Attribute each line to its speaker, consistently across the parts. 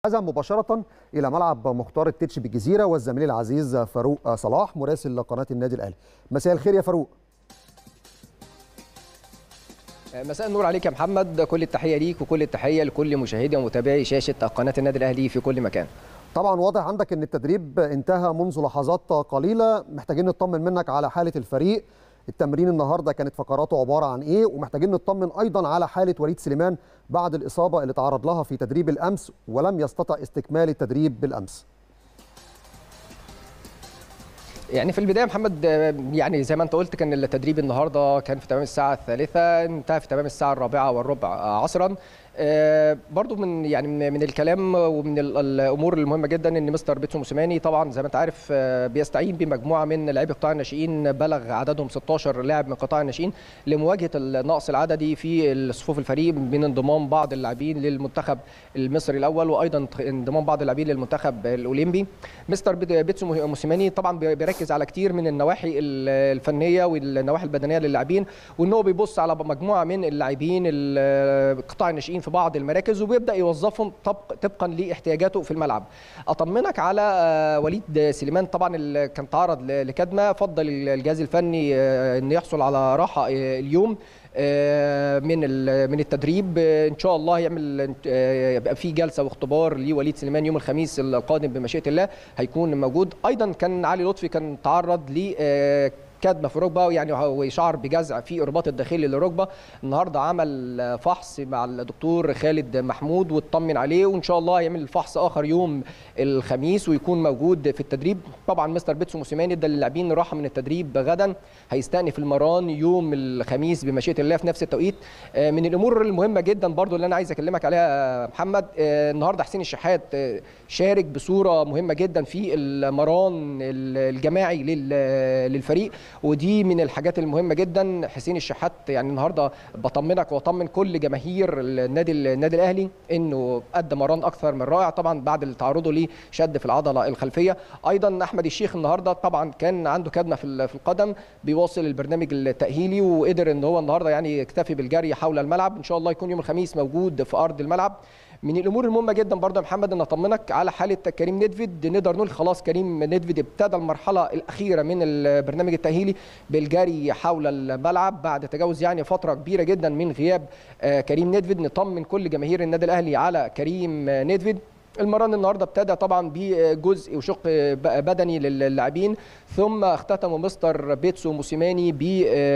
Speaker 1: هذا مباشرة إلى ملعب مختار التتش بالجزيرة والزميل العزيز فاروق صلاح مراسل قناة النادي الأهلي مساء الخير يا فاروق
Speaker 2: مساء النور عليك يا محمد كل التحية ليك وكل التحية لكل مشاهدي ومتابعي شاشة قناة النادي الأهلي في كل مكان
Speaker 1: طبعا واضح عندك ان التدريب انتهى منذ لحظات قليلة محتاجين نطمن منك على حالة الفريق التمرين النهارده كانت فقراته عباره عن ايه ومحتاجين نطمن ايضا على حاله وليد سليمان بعد الاصابه اللي تعرض لها في تدريب الامس ولم يستطع استكمال التدريب بالامس
Speaker 2: يعني في البدايه محمد يعني زي ما انت قلت كان التدريب النهارده كان في تمام الساعه الثالثه انتهى في تمام الساعه الرابعه والربع عصرا برضو من يعني من الكلام ومن الامور المهمه جدا ان مستر بيتسو موسيماني طبعا زي ما انت عارف بيستعين بمجموعه من لاعبي قطاع الناشئين بلغ عددهم 16 لاعب من قطاع الناشئين لمواجهه النقص العددي في صفوف الفريق من انضمام بعض اللاعبين للمنتخب المصري الاول وايضا انضمام بعض اللاعبين للمنتخب الاولمبي مستر بيتسو موسيماني طبعا بيركز على كتير من النواحي الفنيه والنواحي البدنيه للاعبين وان هو بيبص على مجموعه من اللاعبين قطاع الناشئين في بعض المراكز وبيبدا يوظفهم طبقا لاحتياجاته في الملعب اطمنك على وليد سليمان طبعا اللي كان تعرض لكدمه فضل الجهاز الفني ان يحصل على راحه اليوم من من التدريب ان شاء الله يعمل يبقى في جلسه واختبار لوليد سليمان يوم الخميس القادم بمشيئه الله هيكون موجود ايضا كان علي لطفي كان تعرض ل كدمه في الركبه يعني وشعر بجزع في الرباط الداخلي للركبه النهارده عمل فحص مع الدكتور خالد محمود واطمن عليه وان شاء الله يعمل فحص اخر يوم الخميس ويكون موجود في التدريب طبعا مستر بيتسو موسيماني ادى للاعبين راحه من التدريب غدا هيستأنف المران يوم الخميس بمشيئه الله في نفس التوقيت من الامور المهمه جدا برضو اللي انا عايز اكلمك عليها محمد النهارده حسين الشحات شارك بصوره مهمه جدا في المران الجماعي للفريق ودي من الحاجات المهمه جدا حسين الشحات يعني النهارده بطمنك واطمن كل جماهير النادي النادي الاهلي انه قدم مران اكثر من رائع طبعا بعد تعرضه لشد في العضله الخلفيه ايضا احمد الشيخ النهارده طبعا كان عنده كدمه في القدم بيواصل البرنامج التاهيلي وقدر ان هو النهارده يعني يكتفي بالجري حول الملعب ان شاء الله يكون يوم الخميس موجود في ارض الملعب من الامور المهمه جدا برضه يا محمد ان اطمنك على حاله كريم ندفيد نقدر نقول خلاص كريم ندفيد ابتدى المرحله الاخيره من البرنامج التاهيلي بالجري حول الملعب بعد تجاوز يعني فتره كبيره جدا من غياب كريم ندفيد نطمن كل جماهير النادي الاهلي على كريم ندفيد المران النهارده ابتدى طبعا بجزء وشق بدني للاعبين ثم اختتم مستر بيتسو موسيماني ب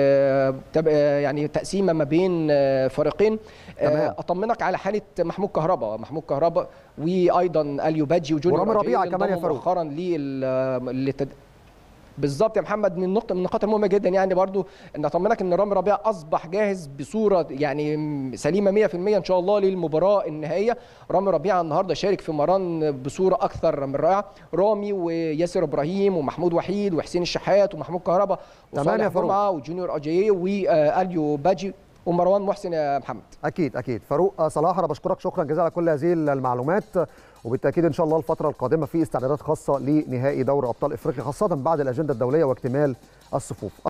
Speaker 2: يعني تقسيمه ما بين فريقين تمام. اطمنك على حاله محمود كهربا محمود كهربا وايضا اليو باجي وجونيور
Speaker 1: ورامي ربيعه كمان يا فاروق
Speaker 2: مؤخرا للتد... بالظبط يا محمد من نقطه من النقاط المهمه جدا يعني برضو ان اطمنك ان رامي ربيعه اصبح جاهز بصوره يعني سليمه 100% ان شاء الله للمباراه النهائيه رامي ربيعه النهارده شارك في مران بصوره اكثر من رائعه رامي وياسر ابراهيم ومحمود وحيد وحسين الشحات ومحمود كهربا
Speaker 1: وصالح
Speaker 2: جمعه وجونيور اجاييه واليو باجي ومروان محسن يا محمد
Speaker 1: اكيد اكيد فاروق صلاح انا بشكرك شكرا جزيلا على كل هذه المعلومات وبالتاكيد ان شاء الله الفتره القادمه في استعدادات خاصه لنهائي دوري ابطال افريقيا خاصه بعد الاجنده الدوليه واكتمال الصفوف